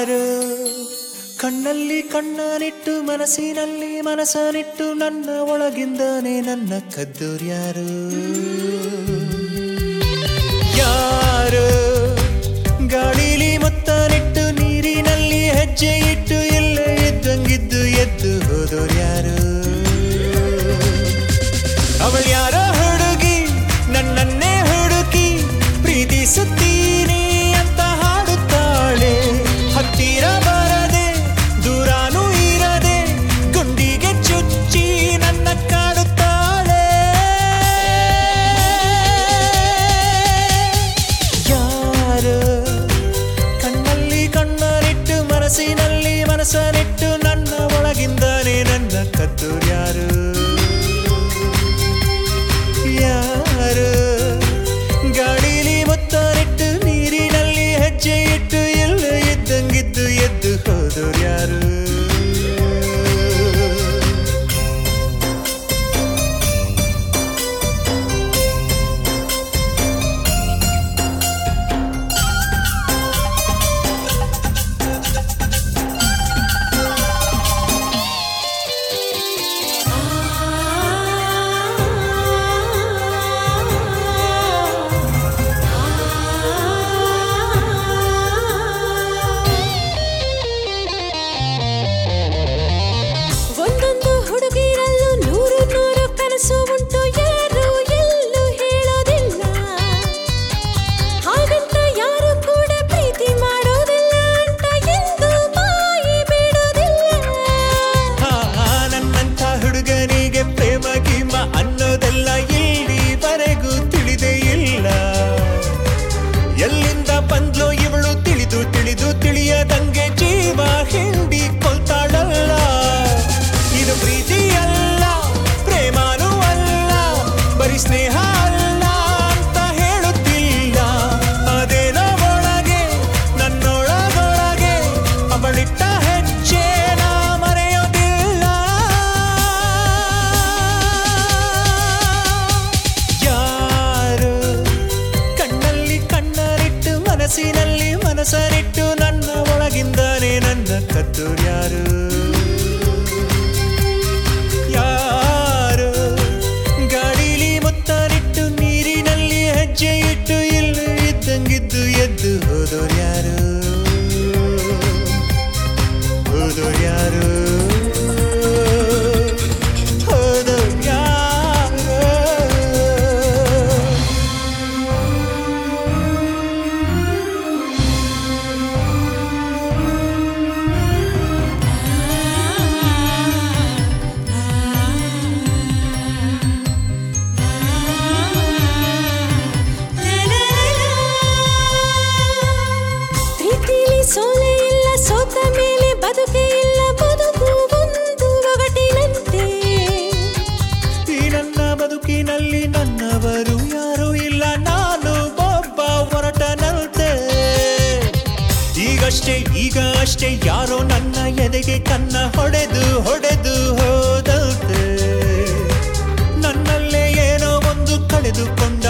ಯಾರು ಕಣ್ಣಲ್ಲಿ ಕಣ್ಣನಿಟ್ಟು ಮನಸ್ಸಿನಲ್ಲಿ ಮನಸ್ಸನಿಟ್ಟು ನನ್ನ ಒಳಗಿಂದಾನೆ ನನ್ನ ಕದ್ದೋರ್ಯಾರು ಯಾರು ಗಾಳಿಲಿ ಮುತ್ತನಿಟ್ಟು ನೀರಿನಲ್ಲಿ ಹೆಜ್ಜೆ ಇಟ್ಟು ಎಲ್ಲ ಇದ್ದಂಗಿದ್ದು ಎದ್ದು ಹೋದೋರ್ಯಾರು ಅವಳು ಯಾರೋ ಹುಡುಗಿ ನನ್ನನ್ನೇ ಹುಡುಕಿ ಪ್ರೀತಿಸುತ್ತೀನಿ ಅಂತ ಹಾಡುತ್ತಾಳೆ ಹತ್ತಿರ ಬರದೆ ದೂರಾನೂ ಇರದೆ ಗುಂಡಿಗೆ ಚುಚ್ಚಿ ನನ್ನ ಕಾಡುತ್ತಾಳೆ ಯಾರು ಕಣ್ಣಲ್ಲಿ ಕಣ್ಣನಿಟ್ಟು ಮನಸ್ಸಿನಲ್ಲಿ ಮನಸ್ಸನಿಟ್ಟು ನನ್ನ ಒಳಗಿಂದಾನೆ ನನ್ನ ಕದ್ದು ಯಾರು ಯಾರು ಗಾಳಿಲಿ ಮುತ್ತನಿಟ್ಟು ನೀರಿನಲ್ಲಿ ಹೆಜ್ಜೆ ಇಟ್ಟು ಎಲ್ಲ ಇದ್ದಂಗಿದ್ದು ಎದ್ದು ಹೋದೋರು ಯಾರು ಒಂದೊಂದು ಹುಡುಗಿರಲ್ಲೂ ನೂರು ನೂರು ಕನಸು ಉಂಟು ಯಾರು ಎಲ್ಲೂ ಹೇಳೋದಿಲ್ಲ ಹಾಗಂತ ಯಾರು ಕೂಡ ಪ್ರೀತಿ ಮಾಡೋದಿಲ್ಲ ಅಂತ ಎಂದು ಬಾಯಿ ಬಿಡೋದಿಲ್ಲ ಆ, ನನ್ನಂಥ ಹುಡುಗನಿಗೆ ಪ್ರೇಮ ಗೀಮ ಅನ್ನೋದೆಲ್ಲ ಇಲ್ಲಿವರೆಗೂ ತಿಳಿದೇ ಇಲ್ಲ ಎಲ್ಲಿಂದ ಬಂದ್ಲೋ ಇವಳು ತಿಳಿದು ತಿಳಿದು ತಿಳಿಯದಂಗೆ ಜೀವ ಹಿಂಡಿ ಕೊಲ್ತಾಳಲ್ಲ ಇದು ಪ್ರೀತಿ ಅಲ್ಲ ಪ್ರೇಮಾನೂ ಅಲ್ಲ ಬರೀ ಸ್ನೇಹ ಅಲ್ಲ ಅಂತ ಹೇಳುತ್ತಿಲ್ಲ ಅದೇನೋ ಒಳಗೆ ನನ್ನೊಳಗೊಳಗೆ ಅವಳಿಟ್ಟ ಹೆಜ್ಜೆ ನಾ ಮರೆಯೋದಿಲ್ಲ ಯಾರು ಕಣ್ಣಲ್ಲಿ ಕಣ್ಣರಿಟ್ಟು ಮನಸ್ಸಿನಲ್ಲಿ ಮನಸ್ಸರಿಟ್ಟು ನನ್ನ ಒಳಗಿಂದಾನೆ ನನ್ನ ಕದ್ದು ಯಾರು ಯಾರು ಗಾಳಿಲಿ ಮುತ್ತನಿಟ್ಟು ನೀರಿನಲ್ಲಿ ಹೆಜ್ಜೆ ಇಟ್ಟು ಇಲ್ಲ ಇದ್ದಂಗಿದ್ದು ಎದ್ದು ಹೋದೋರು ಯಾರು ಹೋದೋರು ಯಾರು ಹೋದೋರು ಯಾರು ಪ್ರೀತಿಲಿ ಸೋಲೆ ಇಲ್ಲ ಸೋತ ಮೇಲೆ ಬದುಕೆ ಇಲ್ಲ ಬದುಕು ಒಂದು ಒಗಟಿನಂತೆ ಈ ನನ್ನ ಬದುಕಿನಲ್ಲಿ ನನ್ನವರು ಯಾರೂ ಇಲ್ಲ ನಾನು ಒಬ್ಬ ಹೊರಟನಂತೆ ಈಗಷ್ಟೇ ಈಗ ಅಷ್ಟೇ ಯಾರೋ ನನ್ನ ಎದೆಗೆ ಕನ್ನ ಹೊಡೆದು ಹೊಡೆದು ಹೋದಂತೆ ನನ್ನಲ್ಲೇ ಏನೋ ಒಂದು ಕಳೆದುಕೊಂಡ